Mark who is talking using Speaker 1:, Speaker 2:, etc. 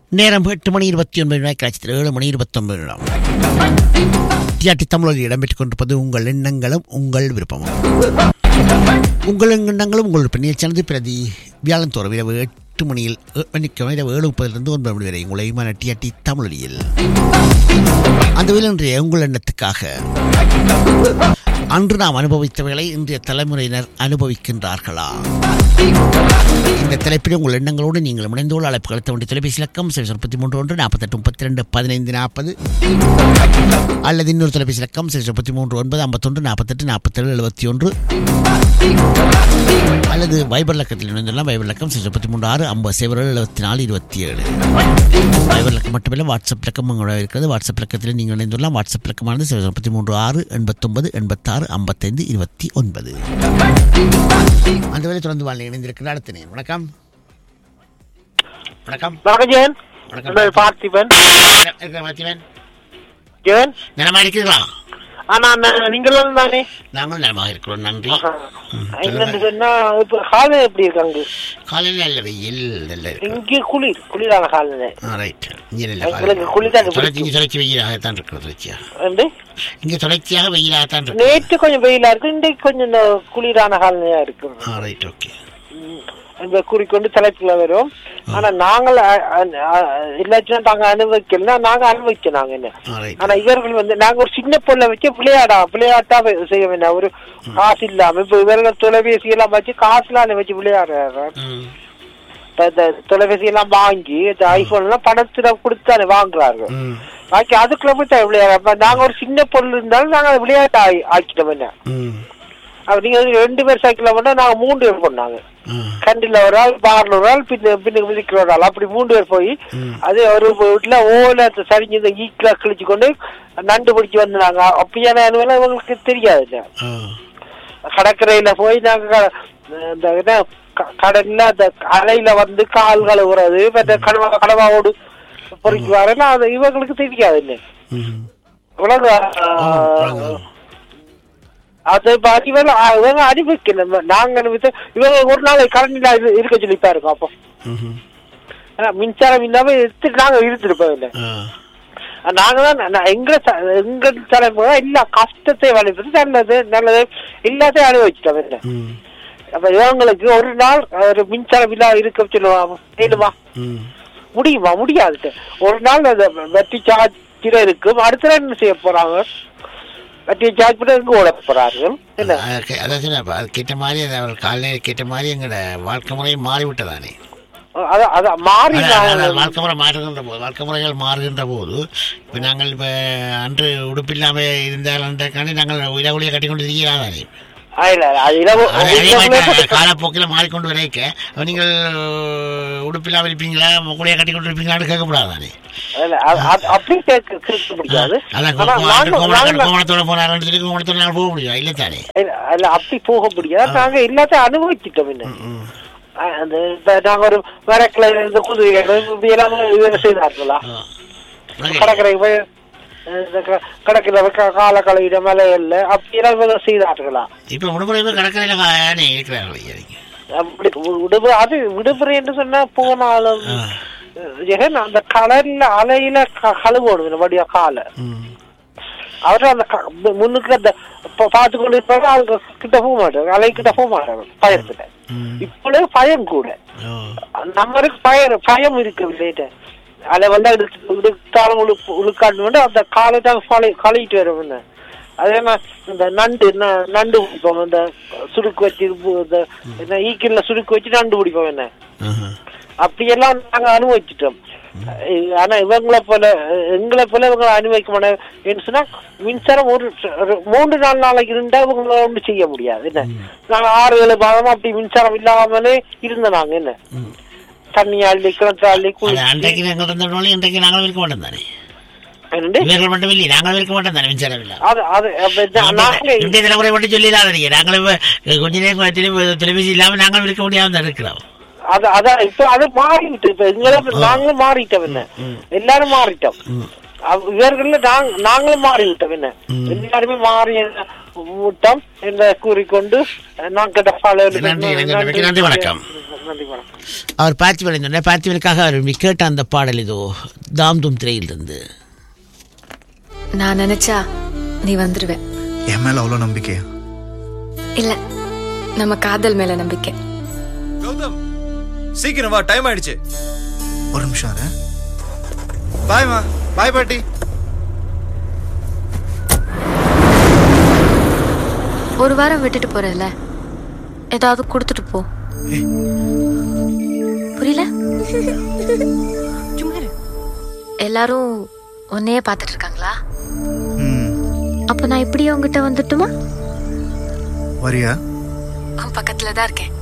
Speaker 1: நேரம் எட்டு மணி இருபத்தி ஒன்பது வினாய் காட்சியில் ஏழு மணி இருபத்தொன்பது நிமிடம் டிஆர்டி தமிழில் இடம்பெற்றுக் கொண்டிருப்பது உங்கள் எண்ணங்களும் உங்கள் விருப்பமும் உங்கள் எண்ணங்களும் உங்கள் நிகழ்ச்சியானது பிரதி வியாழன் தோறும் இரவு எட்டு மணியில் ஏ- மன்னிக்கவும் இரவு ஏழு முப்பதிலிருந்து ஒன்பது மணி வரை உங்களை மன டிஆர்டி தமிழொலியில் அந்த வேலை இன்றைய உங்கள் எண்ணத்துக்காக அன்று நாம் அனுபவித்தவைகளை இன்றைய தலைமுறையினர் அனுபவிக்கின்றார்களா இந்த தலைப்பில் உங்கள் எண்ணங்களோடு நீங்கள் இணைந்துள்ள அழைப்பு கலத்த வேண்டிய தொலைபேசி இலக்கம் சைவ முப்பத்தி மூன்று ஒன்று நாற்பத்தெட்டு முப்பத்தி ரெண்டு பதினைந்து நாற்பது அல்லது இன்னொரு தொலைபேசி இலக்கம் சைவ முப்பத்தி மூன்று ஒன்பது ஐம்பத்தொன்று நாற்பத்தெட்டு நாற்பத்தேழு எழுபத்தி ஒன்று அல்லது வைபர் இலக்கத்தில் இணைந்துள்ளலாம் வைபர் இலக்கம் சைவ முப்பத்தி மூன்று ஆறு ஐம்பது சைபர் எழுபத்தி நாலு இருபத்தி ஏழு வைபர் இலக்கம் மட்டுமில்லை வாட்ஸ்அப் இலக்கம் உங்களோட இருக்கிறது வாட்ஸ்அப் இலக்கத்தில் நீங்கள் இணைந்துள்ளலாம் வாட்ஸ்அப் இலக்கமானது சைவ முப்பத்தி மூன்று ஆறு எண்பத்தொன்பது எண்பத்தாறு ஐம்பத்தைந்து இருபத்தி ஒன்பது அந்த வேலை தொடர்ந்து வாழ் இணைந்திருக்கிற அடுத்த நேரம் வணக்கம் வணக்கம்
Speaker 2: வணக்கம் ஜெயன்
Speaker 1: வணக்கம்.
Speaker 2: நான் பார்த்திபன்
Speaker 1: இருக்கிற மாத்திவன்
Speaker 2: ஜெயன்
Speaker 1: நலமா இருக்கிறீர்களா
Speaker 2: ஆனா நான் நீங்களும் தானே
Speaker 1: நாங்களும் நலமாக இருக்கிறோம் நன்றி ம்,
Speaker 2: என்னன்னு சொன்னா இப்ப காலம் எப்படி இருக்காங்க
Speaker 1: காலையில் நல்ல வெயில் நல்ல இருக்கு
Speaker 2: இங்க குளிர் குளிரான காலநிலை
Speaker 1: ஆ ரைட் இங்கே நல்ல
Speaker 2: எங்களுக்கு குளிர்தான்
Speaker 1: தொடர்ச்சி இங்கே தொடர்ச்சி வெயிலாகத்தான் இருக்கிறது தொடர்ச்சியாக
Speaker 2: வந்து
Speaker 1: இங்கே தொடர்ச்சியாக வெயிலாகத்தான் இருக்கு
Speaker 2: நேற்று கொஞ்சம் வெயிலா இருக்கு இன்றைக்கு கொஞ்சம் இந்த குளிரான காலநிலையா இருக்கு
Speaker 1: ஆ ரைட் ஓகே
Speaker 2: ம். இந்த குறிக்கொண்டு தலைப்புல வரும் ஆனா நாங்கள் அ- அ- அ- எல்லாச்சும் நாங்க அனுபவிக்கலன்னா நாங்க அனுபவிச்சோம் நாங்க என்ன
Speaker 1: ஆ ரைட்
Speaker 2: ஆனா இவர்கள் வந்து நாங்க ஒரு சின்ன பொருளை வச்சு விளையாடா விளையாட்டா வே- செய்ய வேண்டாம் ஒரு காசு இல்லாம இப்ப இவர்கள் தொலைபேசி எல்லாம் வச்சு காசுலாம் வச்சு விளையாடுறாங்க
Speaker 1: ம்
Speaker 2: இப்ப இந்த தொலைபேசி எல்லாம் வாங்கி இந்த ஐபோன் எல்லாம் பணத்துல கொடுத்தானே வாங்குறார்கள்
Speaker 1: ம்
Speaker 2: பாக்கி அதுக்குள்ள போய் தான் விளையாட அப்ப நாங்க ஒரு சின்ன பொருள் இருந்தாலும் நாங்க அதை விளையாட்டு ஆகி ஆக்கிட்டோம் என்ன
Speaker 1: ம்
Speaker 2: அப்ப நீங்க வந்து ரெண்டு பேர் சைக்கிள் பண்ணா நாங்க மூணு பேர் பண்ணாங்க
Speaker 1: ம்
Speaker 2: கண்டில ஒரு ஆள் பார்ல ஒரு ஆள் பின்ன பின்னுக்கு மிதிக்கிற ஒரு ஆள் அப்படி மூணு பேர் போய்
Speaker 1: ம்.
Speaker 2: அது ஒரு வீட்டுல ஓலை சரிஞ்சு இந்த ஈக்கில கிழிச்சு கொண்டு நண்டு பிடிச்சு வந்தாங்க அப்படியான அனுபவம் இவங்களுக்கு தெரியாது
Speaker 1: ஆ
Speaker 2: கடற்கரையில போய் நாங்க க- இந்த என்ன க- கடல்ல அந்த அலையில வந்து கால் கழுவுறது மற்ற கடவா கடவாவோடு பொறுக்கி வரல அது இவங்களுக்கு தெரியாது இல்லை
Speaker 1: ம்
Speaker 2: இவ்வளவு
Speaker 1: ஆ, வணக்கம்.
Speaker 2: அது பாதி இவங்க இவங்க அனுபவிக்கணும் நாங்க அனுபவித்து இவங்க ஒரு நாள் கரண்ட் இருக்க சொல்லி பாருங்க அப்போ
Speaker 1: ம்
Speaker 2: ஆனா மின்சாரம் இல்லாம எடுத்துட்டு நாங்க இருந்துருப்போம் இல்லை
Speaker 1: ஆ
Speaker 2: நாங்க தான் நான் எங்க த- எங்க தலைமுறை எல்லா கஷ்டத்தை வலிப்பது நல்லது நல்லது எல்லாத்தையும் அனுபவிச்சிட்டோம் இல்லை
Speaker 1: ம்
Speaker 2: அப்ப இவங்களுக்கு ஒரு நாள் ஒரு மின்சாரம் இல்லாம இருக்க சொல்லுவாங்க வேணுமா
Speaker 1: ம்
Speaker 2: முடியுமா முடியாது ஒரு நாள் அந்த வெட்டி சார்ஜ் இருக்கும் அடுத்த நாள் என்ன செய்ய போறாங்க வெட்டி சார்ஜ் பண்ணி எங்க ஓட போறார்கள் என்ன
Speaker 1: அதுக்கு அதான் சொன்னேன் அப்ப அது கேட்ட மாதிரி அது அவர் காலையில் கேட்ட மாதிரி எங்களோட வாழ்க்கை முறை மாறிவிட்டதானே
Speaker 2: அதான் அதான் மாறி
Speaker 1: அதான், அதான்,
Speaker 2: நாங்கள்
Speaker 1: வாழ்க்கை முறை மாறுகின்ற போது வாழ்க்கை முறைகள் மாறுகின்ற போது இப்போ நாங்கள் இப்போ அன்று உடுப்பில்லாமல் இருந்தால்ன்றக்காண்டி நாங்கள் இலகுலியை கட்டி கொண்டு இருக்கிறாதானே
Speaker 2: ஆ, இல்ல, அது இலவ-
Speaker 1: அது அதே மாதிரி
Speaker 2: இலவ-
Speaker 1: காலப்போக்கில் மாறிக்கொண்டு வரைக்க அப்ப நீங்கள் உடுப்பில்லாமல் இருப்பீங்களா முகலையை கட்டி கொண்டு இருப்பீங்களான்னு கேட்கக்கூடாதானே
Speaker 2: இல்ல, அது- அது அப்படி கேட்க கேட்க முடியாது
Speaker 1: அதான்
Speaker 2: ஆனா நாங்க- நாங்க-
Speaker 1: கோமணத்தோட போனாருன்னு சொல்லி கோமணத்தோட நாங்கள் போக முடியும் இல்லை தானே
Speaker 2: இல்ல, இல்ல, அப்படி போக முடியாது நாங்க எல்லாத்தையும் அனுபவிச்சிட்டோம் என்ன
Speaker 1: ம்
Speaker 2: ஆ, அந்த இப்ப நாங்க ஒரு மரக்கிளை இந்த குதிரை இப்படி எல்லாம் இவங்க செய்தார்களா
Speaker 1: ஆ.
Speaker 2: கடற்கரை போய் அஹ், இந்த க- கடற்கரை போய் கா- கால கழுவிட மலையல்ல அப்படி எல்லாம் இவங்க செய்தார்களா
Speaker 1: இப்போ விடுமுறை போய் கடற்கரையில் காணே இருக்கிறார்கள் ஐயா நீங்க.
Speaker 2: அப்படி வி- விடுமுறை அது விடுமுறை என்று சொன்னா போனாலும்
Speaker 1: ஆ.
Speaker 2: ஜெகன் அந்த கடல்ல அலையில க- கழுவணும் வடியா காலை
Speaker 1: ம்
Speaker 2: அவரு அந்த க- முன்னுக்கு அந்த ப- பார்த்து கொண்டு இருப்பாங்க அவங்க கிட்ட போக மாட்டாங்க அலை கிட்ட போக மாட்டாங்க பயத்துல
Speaker 1: ம்
Speaker 2: இப்பொழுது பயம் கூட
Speaker 1: ஓ
Speaker 2: நம்மளுக்கு பயம் பயம் இருக்கவில்லை அதை வந்து எடுத்து எடுத்தாலும் உழுக்கு உழுக்காண்டு அந்த காலை தான் கழி கழிட்டு வரும் அதே மாதிரி இந்த நண்டு ந- நண்டு பிடிப்போம் இந்த சுருக்கு வச்சு இது இந்த என்ன ஈக்கில சுருக்கு வச்சு நண்டு பிடிப்போம் என்ன
Speaker 1: ஆஹா.
Speaker 2: அப்படியெல்லாம் நாங்க அனுபவிச்சிட்டோம் அஹ் ஆனா இவங்களை போல அஹ் எங்களை போல இவங்க அனுபவிக்க மாட்டாங்க என்ன சொன்னா மின்சாரம் ஒரு ஒரு மூன்று நாலு நாளைக்கு இருந்தா இவங்களை ஒன்றும் செய்ய முடியாது என்ன நாங்க ஆறு ஏழு மாதமா அப்படி மின்சாரம் இல்லாமலே இருந்த நாங்க என்ன
Speaker 1: ம்.
Speaker 2: தண்ணி அள்ளி கிணற்று அள்ளி
Speaker 1: அது
Speaker 2: குளிச்சு
Speaker 1: அன்றைக்கு நாங்கள் இருந்தோம் இன்றைக்கு நாங்களும் இருக்க மாட்டோம் தானே
Speaker 2: என்னண்டு?
Speaker 1: இவர்கள் மட்டும் இல்லை நாங்களும் இருக்க மாட்டோம் தானே மின்சாரம் இல்லை
Speaker 2: அது அது அப்ப இந்த நாங்க
Speaker 1: இன்றைய தலைமுறை மட்டும் சொல்லிடாதீங்க நாங்களும் இப்ப கொஞ்ச நேரம் தெளிவு தொலைபேசி இல்லாமல் நாங்களும் இருக்க முடியாம தான் இருக்கிறோம்
Speaker 2: அது அதான் இப்ப அது மாறிட்டு இப்ப எங்களை நாங்களும் மாறிட்டோம் என்ன எல்லாரும் மாறிட்டோம்
Speaker 1: ம்
Speaker 2: அவ- இவர்கள்ல நாங்க நாங்களும் மாறிவிட்டோம் என்ன எல்லாருமே மாறி ஊட்டம் என்று கூறிக்கொண்டு நான் கேட்ட பாடலுக்கு
Speaker 1: நன்றி, நன்றி, நன்றி, வணக்கம்.
Speaker 2: நன்றி வணக்கம்
Speaker 1: அவர் பார்த்திபன் சொன்ன பார்த்திபனுக்காக அவர் விரும்பி கேட்ட அந்த பாடல் இதோ தாம் தும் திரையிலிருந்து
Speaker 3: நான் நினைச்சா நீ வந்துருவ
Speaker 4: என் மேல அவ்வளவு நம்பிக்கையா
Speaker 3: இல்ல நம்ம காதல் மேல நம்பிக்கை
Speaker 5: கௌதம் சீக்கிரம் வா டைம் ஆயிடுச்சு
Speaker 4: ஒரு நிமிஷம் இரு.
Speaker 5: பாய்மா பாய் பாட்டி
Speaker 3: ஒரு வாரம் விட்டுட்டு போறேன்ல ஏதாவது கொடுத்துட்டு போ புரியல எல்லாரும் உன்னையே பார்த்துட்டு இருக்காங்களா
Speaker 4: ம்
Speaker 3: அப்ப நான் இப்படியே உங்ககிட்ட வந்துட்டுமா
Speaker 4: வரியா
Speaker 3: உன் பக்கத்துல தான் இருக்கேன்